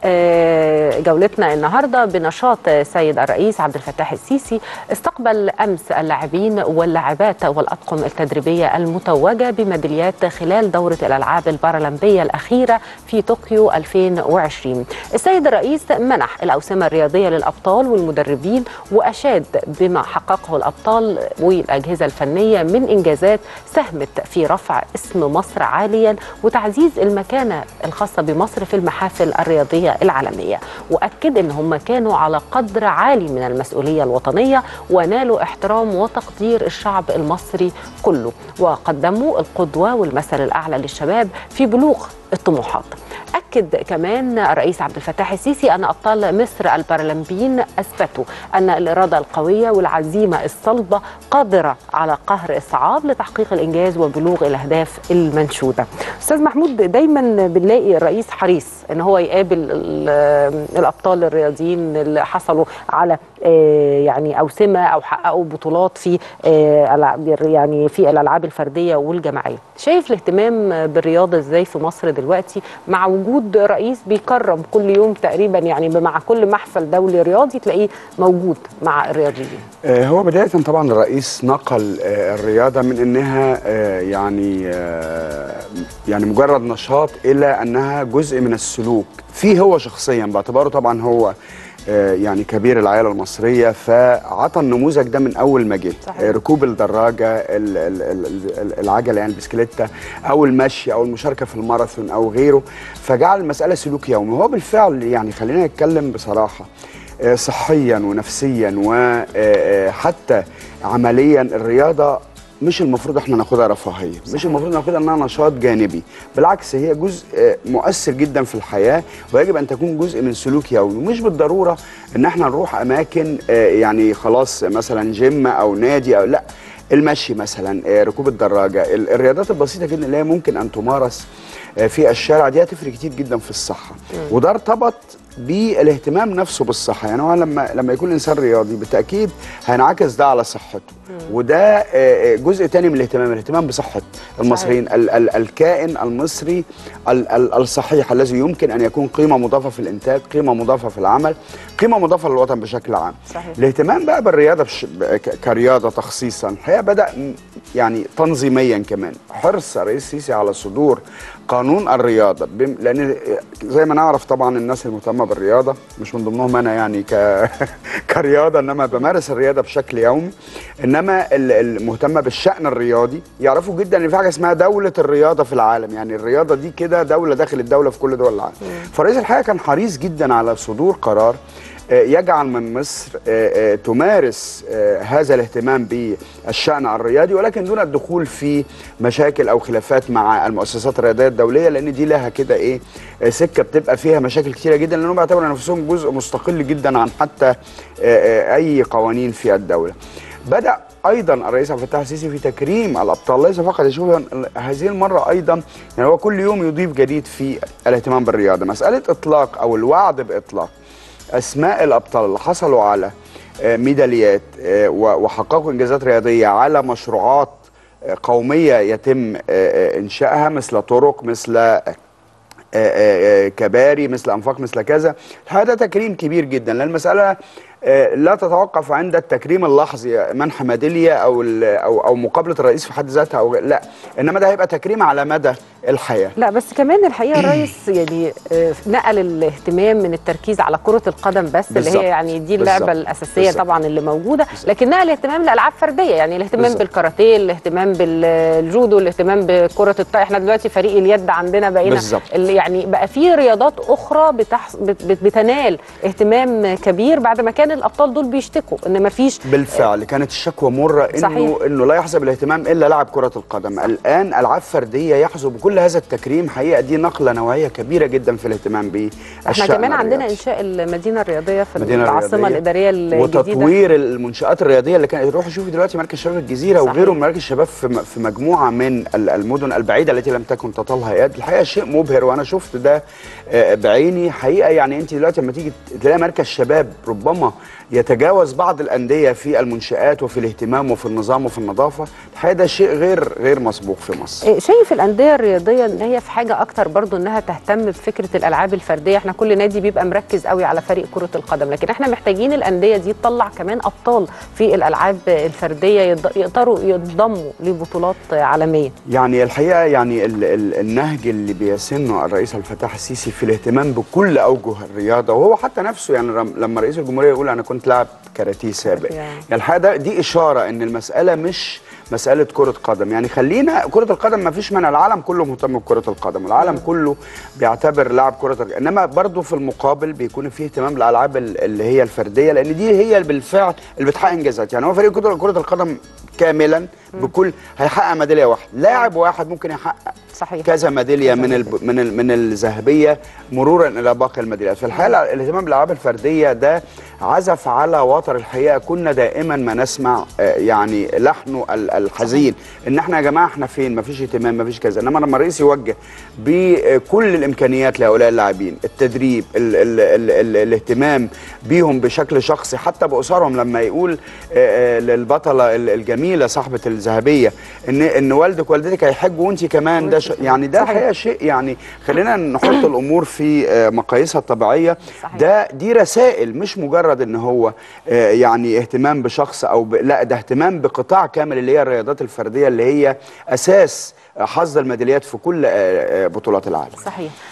جولتنا النهارده بنشاط سيد الرئيس عبد الفتاح السيسي استقبل امس اللاعبين واللاعبات والاطقم التدريبيه المتوجه بميداليات خلال دوره الالعاب البارالمبيه الاخيره في طوكيو 2020. السيد الرئيس منح الاوسمه الرياضيه للابطال والمدربين واشاد بما حققه الابطال والاجهزه الفنيه من انجازات ساهمت في رفع اسم مصر عاليا وتعزيز المكانه الخاصه بمصر في المحافل الرياضيه العالميه واكد ان هم كانوا على قدر عالي من المسؤوليه الوطنيه ونالوا احترام وتقدير الشعب المصري كله وقدموا القدوه والمثل الاعلى للشباب في بلوغ الطموحات أكد كمان الرئيس عبد الفتاح السيسي أن أبطال مصر البارالمبيين أثبتوا أن الإرادة القوية والعزيمة الصلبة قادرة على قهر الصعاب لتحقيق الإنجاز وبلوغ الأهداف المنشودة أستاذ محمود دايما بنلاقي الرئيس حريص أن هو يقابل الأبطال الرياضيين اللي حصلوا على يعني أوسمة أو حققوا بطولات في يعني في الألعاب الفردية والجماعية شايف الاهتمام بالرياضة إزاي في مصر دلوقتي مع وجود رئيس بيكرم كل يوم تقريبا يعني مع كل محفل دولي رياضي تلاقيه موجود مع الرياضيين هو بداية طبعا الرئيس نقل الرياضة من انها يعني يعني مجرد نشاط الى انها جزء من السلوك فيه هو شخصيا باعتباره طبعا هو يعني كبير العائله المصريه فعطى النموذج ده من اول ما جه ركوب الدراجه العجله يعني البسكليته او المشي او المشاركه في الماراثون او غيره فجعل المساله سلوك يومي وهو بالفعل يعني خلينا نتكلم بصراحه صحيا ونفسيا وحتى عمليا الرياضه مش المفروض احنا ناخدها رفاهيه مش المفروض ناخدها انها نشاط جانبي بالعكس هي جزء مؤثر جدا في الحياه ويجب ان تكون جزء من سلوك يومي ومش بالضروره ان احنا نروح اماكن يعني خلاص مثلا جيم او نادي او لا المشي مثلا ركوب الدراجه الرياضات البسيطه جدا اللي هي ممكن ان تمارس في الشارع دي هتفرق كتير جدا في الصحه وده ارتبط بالاهتمام نفسه بالصحه يعني هو لما لما يكون انسان رياضي بالتاكيد هينعكس ده على صحته وده جزء تاني من الاهتمام الاهتمام بصحه المصريين ال ال الكائن المصري ال ال الصحيح الذي يمكن ان يكون قيمه مضافه في الانتاج قيمه مضافه في العمل قيمه مضافه للوطن بشكل عام صحيح. الاهتمام بقى بالرياضه بش... كرياضه تخصيصا الحقيقه بدا يعني تنظيميا كمان حرص الرئيس السيسي على صدور قانون الرياضه بم... لان زي ما نعرف طبعا الناس المهتمه بالرياضه مش من ضمنهم انا يعني ك... كرياضه انما بمارس الرياضه بشكل يومي انما المهتمه بالشان الرياضي يعرفوا جدا ان في حاجه اسمها دوله الرياضه في العالم يعني الرياضه دي كده دوله داخل الدوله في كل دول العالم فرئيس الحقيقه كان حريص جدا على صدور قرار يجعل من مصر تمارس هذا الاهتمام بالشأن الرياضي ولكن دون الدخول في مشاكل أو خلافات مع المؤسسات الرياضية الدولية لأن دي لها كده إيه سكة بتبقى فيها مشاكل كتيرة جدا لأنهم بيعتبروا نفسهم جزء مستقل جدا عن حتى أي قوانين في الدولة بدأ ايضا الرئيس عبد الفتاح السيسي في تكريم الابطال ليس فقط يشوف هذه المره ايضا يعني هو كل يوم يضيف جديد في الاهتمام بالرياضه مساله اطلاق او الوعد باطلاق اسماء الابطال اللي حصلوا على ميداليات وحققوا انجازات رياضيه على مشروعات قوميه يتم انشائها مثل طرق مثل كباري مثل انفاق مثل كذا هذا تكريم كبير جدا لان المساله لا تتوقف عند التكريم اللحظي منح ميداليه او او او مقابله الرئيس في حد ذاتها او لا انما ده هيبقى تكريم على مدى الحياه لا بس كمان الحقيقه الرئيس يعني نقل الاهتمام من التركيز على كره القدم بس بالزبط. اللي هي يعني دي اللعبه بالزبط. الاساسيه بالزبط. طبعا اللي موجوده بالزبط. لكن نقل الاهتمام لالعاب فرديه يعني الاهتمام بالزبط. بالكاراتيه الاهتمام بالجودو الاهتمام بكره الطايره احنا دلوقتي فريق اليد عندنا بقينا بالزبط. اللي يعني بقى في رياضات اخرى بتحص بت بت بتنال اهتمام كبير بعد ما كان الابطال دول بيشتكوا ان ما فيش بالفعل كانت الشكوى مره انه صحيح. انه لا يحظى بالاهتمام الا لاعب كره القدم الان العاب فرديه يحظوا بكل هذا التكريم حقيقه دي نقله نوعيه كبيره جدا في الاهتمام بالشأن احنا كمان عندنا الرياضي. انشاء المدينه الرياضيه في المدينة العاصمه الرياضية. الاداريه الجديده وتطوير المنشآت الرياضية اللي كانت روحوا شوفي دلوقتي مركز شباب الجزيرة صحيح. وغيره من مراكز الشباب في م- في مجموعة من ال- المدن البعيدة التي لم تكن تطالها يد الحقيقة شيء مبهر وأنا شفت ده آه، بعيني حقيقة يعني أنت دلوقتي لما تيجي تلاقي مركز شباب ربما يتجاوز بعض الانديه في المنشات وفي الاهتمام وفي النظام وفي النظافه الحقيقه ده شيء غير غير مسبوق في مصر إيه، شايف الانديه الرياضيه ان هي في حاجه اكتر برضو انها تهتم بفكره الالعاب الفرديه احنا كل نادي بيبقى مركز قوي على فريق كره القدم لكن احنا محتاجين الانديه دي تطلع كمان ابطال في الالعاب الفرديه يض- يقدروا ينضموا لبطولات عالميه يعني الحقيقه يعني ال ال النهج اللي بيسنه الرئيس عبد الفتاح السيسي في الاهتمام بكل اوجه الرياضه وهو حتى نفسه يعني رم- لما رئيس الجمهوريه يقول انا كنت لاعب كاراتيه سابق كاراتيه. يعني الحقيقه ده دي اشاره ان المساله مش مساله كره قدم يعني خلينا كره القدم ما فيش من العالم كله مهتم بكره القدم العالم كله بيعتبر لاعب كره القدم انما برضه في المقابل بيكون فيه اهتمام بالالعاب ال- اللي هي الفرديه لان دي هي اللي بالفعل اللي بتحقق انجازات يعني هو فريق كره كرة القدم كاملا بكل هيحقق ميداليه واحده لاعب واحد ممكن يحقق صحيح كذا ميداليه من الب... من ال... من الذهبيه مرورا الى باقي الميداليات فالحقيقه الاهتمام بالالعاب الفرديه ده عزف على وتر الحقيقه كنا دائما ما نسمع آه، يعني لحنه ال- الحزين ان احنا يا جماعه احنا فين ما فيش اهتمام ما فيش كذا انما لما الرئيس يوجه بكل الامكانيات لهؤلاء اللاعبين التدريب ال... ال... ال... ال... الاهتمام بيهم بشكل شخصي حتى باسرهم لما يقول آه، آه، للبطله ال- الجميله صاحبه الذهبيه ان ان والدك ووالدتك هيحجوا وانت كمان ده ش... يعني ده صحيح. الحقيقه شيء يعني خلينا نحط الامور في آه، مقاييسها الطبيعيه صحيح. ده دي رسائل مش مجرد ان هو آه، يعني اهتمام بشخص او ب... لا ده اهتمام بقطاع كامل اللي هي الرياضات الفرديه اللي هي اساس آه، حظ الميداليات في كل آه، آه، بطولات العالم صحيح